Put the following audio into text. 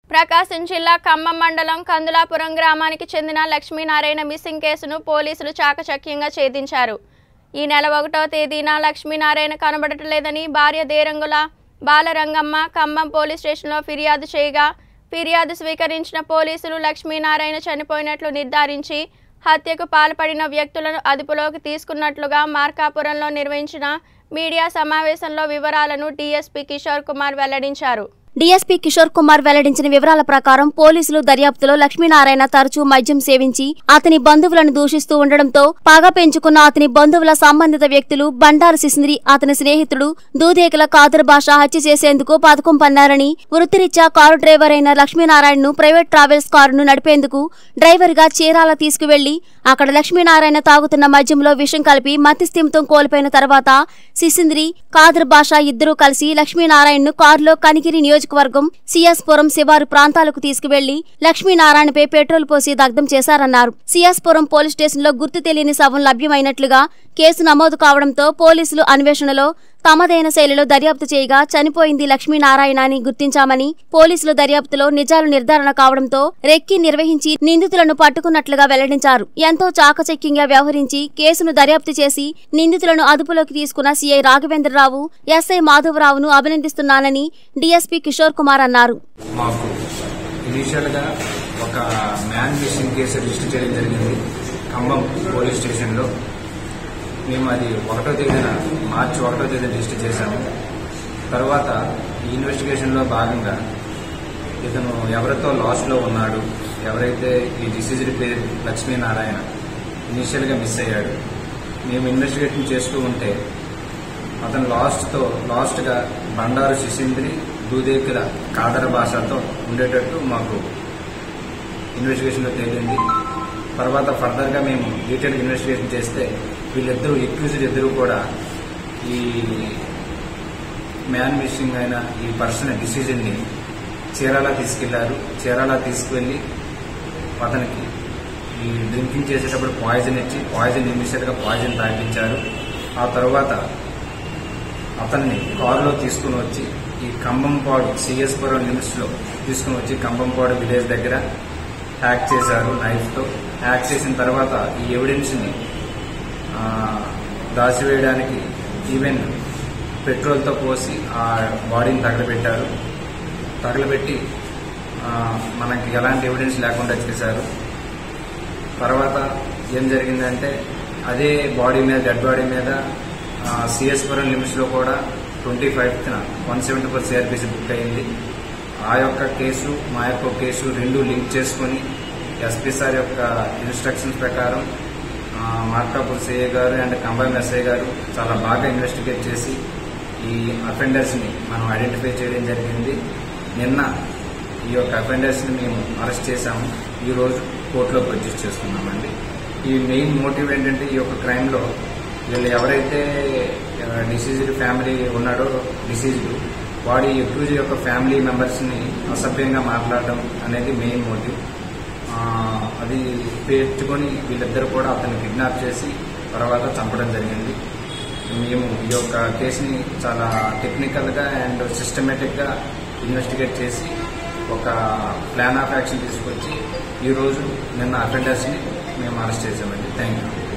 ప్రకాశం జిల్లా ఖమ్మం మండలం కందులాపురం గ్రామానికి చెందిన లక్ష్మీనారాయణ మిస్సింగ్ కేసును పోలీసులు చాకచక్యంగా ఛేదించారు ఈ నెల ఒకటో తేదీన లక్ష్మీనారాయణ కనబడటలేదని భార్య దేరంగుల బాలరంగమ్మ ఖమ్మం పోలీస్ స్టేషన్లో ఫిర్యాదు చేయగా ఫిర్యాదు స్వీకరించిన పోలీసులు లక్ష్మీనారాయణ చనిపోయినట్లు నిర్ధారించి హత్యకు పాల్పడిన వ్యక్తులను అదుపులోకి తీసుకున్నట్లుగా మార్కాపురంలో నిర్వహించిన మీడియా సమావేశంలో వివరాలను డీఎస్పీ కిషోర్ కుమార్ వెల్లడించారు డీఎస్పీ కిషోర్ కుమార్ వెల్లడించిన వివరాల ప్రకారం పోలీసులు దర్యాప్తులో లక్ష్మీనారాయణ తరచూ మద్యం సేవించి అతని బంధువులను దూషిస్తూ ఉండడంతో పగ పెంచుకున్న అతని బంధువుల సంబంధిత వ్యక్తులు బండారు సిసింద్రి అతని స్నేహితుడు దూదేకల కాదర్ భాష హత్య చేసేందుకు పథకం పన్నారని వృత్తిరీత్యా కారు డ్రైవర్ అయిన లక్ష్మీనారాయణను ప్రైవేట్ ట్రావెల్స్ కారును నడిపేందుకు డ్రైవర్ గా చీరాల తీసుకువెళ్లి అక్కడ లక్ష్మీనారాయణ తాగుతున్న మద్యంలో విషం కలిపి మతిస్థిమితం కోల్పోయిన తర్వాత సిసింద్రి కాదర్ భాష ఇద్దరూ కలిసి లక్ష్మీనారాయణను కారులో కనిగిరి నియోజకవర్గం సిఎస్ పురం శివారు ప్రాంతాలకు తీసుకువెళ్లి లక్ష్మీనారాయణపై పెట్రోల్ పోసి దగ్ధం చేశారన్నారు సిఎస్ పురం పోలీస్ స్టేషన్లో గుర్తు తెలియని శవం లభ్యమైనట్లుగా కేసు నమోదు కావడంతో పోలీసులు అన్వేషణలో తమదైన శైలిలో దర్యాప్తు చేయగా చనిపోయింది లక్ష్మీనారాయణ అని గుర్తించామని పోలీసులు దర్యాప్తులో నిజాలు నిర్ధారణ కావడంతో రెక్కి నిర్వహించి నిందితులను పట్టుకున్నట్లుగా వెల్లడించారు ఎంతో చాకచక్యంగా వ్యవహరించి కేసును దర్యాప్తు చేసి నిందితులను అదుపులోకి తీసుకున్న సీఐ రాఘవేంద్రరావు ఎస్ఐ మాధవరావును అభినందిస్తున్నానని డీఎస్పీ కిషోర్ కుమార్ అన్నారు మాకు ఇనీషియల్గా ఒక మ్యాన్ మిస్సింగ్ కేసు రిజిస్టర్ చేయడం జరిగింది ఖమ్మం పోలీస్ స్టేషన్లో మేము అది ఒకటో తేదీన మార్చి ఒకటో తేదీన రిజిస్టర్ చేశాము తర్వాత ఈ ఇన్వెస్టిగేషన్లో భాగంగా ఇతను ఎవరితో లాస్లో ఉన్నాడు ఎవరైతే ఈ డిసీజ్డ్ పేరు లక్ష్మీనారాయణ ఇనీషియల్గా మిస్ అయ్యాడు మేము ఇన్వెస్టిగేషన్ చేస్తూ ఉంటే అతను లాస్ట్తో లాస్ట్గా బండారు శిశింద్రి దూదేకుల కాదర భాషతో ఉండేటట్టు మాకు ఇన్వెస్టిగేషన్లో తేలింది తర్వాత ఫర్దర్గా మేము డీటెయిల్ ఇన్వెస్టిగేషన్ చేస్తే వీళ్ళిద్దరూ ఎక్యూజ్డ్ ఇద్దరు కూడా ఈ మ్యాన్ మిస్సింగ్ అయిన ఈ పర్సన్ డిసిజన్ని చీరాల తీసుకెళ్లారు చీరాల తీసుకువెళ్లి అతనికి ఈ డ్రింకింగ్ చేసేటప్పుడు పాయిజన్ ఇచ్చి పాయిజన్ ఇమీడియట్గా పాయిజన్ తాగించారు ఆ తర్వాత అతన్ని కారులో తీసుకుని వచ్చి ఈ కంబంపాడు సిఎస్పురం లిమిట్స్ లో తీసుకుని వచ్చి కంబంపాడు విలేజ్ దగ్గర హ్యాక్ చేశారు నైఫ్ తో హ్యాక్ చేసిన తర్వాత ఈ ఎవిడెన్స్ ని ఆ, దాచివేయడానికి ఈవెన్ పెట్రోల్ తో పోసి ఆ బాడీని తగలబెట్టారు తగలబెట్టి ఆ, మనకి ఎలాంటి ఎవిడెన్స్ లేకుండా చేశారు తర్వాత ఏం జరిగిందంటే అదే బాడీ మీద డెడ్ బాడీ మీద సిఎస్పురం లిమిట్స్ లో కూడా twenty fifth one seventy four CrPC book అయింది ఆ యొక్క కేసు మా యొక్క కేసు రెండు లింక్ చేసుకుని ఎస్పీ సార్ యొక్క ఇన్స్ట్రక్షన్స్ ప్రకారం ఆ, మార్కాపూర్ సిఏ గారు అండ్ కంబైన్ ఎస్ఐ గారు చాలా బాగా ఇన్వెస్టిగేట్ చేసి ఈ అఫెండర్స్ ని మనం ఐడెంటిఫై చేయడం జరిగింది నిన్న ఈ యొక్క అఫెండర్స్ ని మేము అరెస్ట్ చేశాము ఈ రోజు కోర్టులో ప్రొడ్యూస్ చేస్తున్నామండి ఈ మెయిన్ మోటివ్ ఏంటంటే ఈ యొక్క క్రైమ్ లో వీళ్ళు ఎవరైతే డిసీజ్డ్ ఫ్యామిలీ ఉన్నాడో డిసీజ్డ్ వాడి అక్యూజ్ యొక్క ఫ్యామిలీ మెంబర్స్ ని అసభ్యంగా మాట్లాడడం అనేది మెయిన్ మోటివ్ ఆ, అది పెట్టుకొని వీళ్ళిద్దరు కూడా అతన్ని కిడ్నాప్ చేసి తర్వాత చంపడం జరిగింది మేము ఈ యొక్క కేసుని చాలా టెక్నికల్ గా అండ్ సిస్టమేటిక్ గా ఇన్వెస్టిగేట్ చేసి ఒక ప్లాన్ ఆఫ్ యాక్షన్ తీసుకొచ్చి ఈ రోజు నిన్న అఫెండర్స్ ని మేము అరెస్ట్ చేశామండి థ్యాంక్ యూ